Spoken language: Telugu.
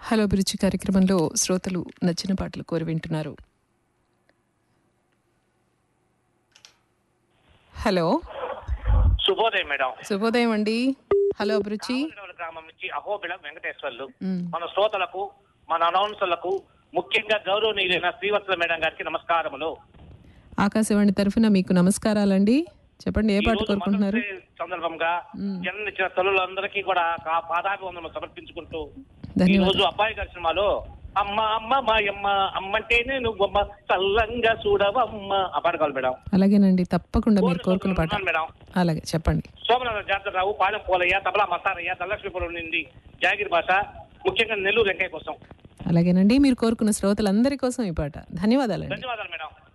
హలో అభిరుచి కార్యక్రమంలో శ్రోతలు నచ్చిన పాటలు కోరి వింటున్నారు హలో శుభోదయం మేడం శుభోదయం అండి హలో అభిరుచి రామగిరివల గ్రామం నుంచి అహోబిళం వెంకటేశ్వర్లు మ్, మన శ్రోతలకు మన అనౌన్సర్లకు ముఖ్యంగా గౌరవనీయులైన శ్రీవత్సల మేడం గారికి నమస్కారములు ఆకాశవాణి తరఫున మీకు నమస్కారాలండి చెప్పండి ఏ ఈ పాట రోజు కోరుకుంటున్నారు మదర్స్ డే సందర్భంగా మ్. జన్మనిచ్చిన తల్లులందరికీ కూడా కా- పాదాభివందనం సమర్పించుకుంటూ ఈ ధన్యవాదాలు రోజు అబ్బాయి గారి సినిమాలో అమ్మ అమ్మ మాయమ్మ అమ్మంటేనే నువ్వమ్మ చల్లంగా చూడవమ్మ ఆ పాట కావాలి మేడం అలాగేనండి తప్పకుండా మీరు కోరుకున్న పాట ఉన్నాను మేడం అలాగే చెప్పండి సోమనాథ జాతరరావు పాలెం పోలయ్య తబలా మసారయ్య ధనలక్ష్మీపురం నుండి జాగిరి భాష ముఖ్యంగా నెల్లూరు వెంకయ్య కోసం అలాగేనండి మీరు కోరుకున్న శ్రోతలందరి కోసం ఈ పాట ధన్యవాదాలండి ధన్యవాదాలు మేడం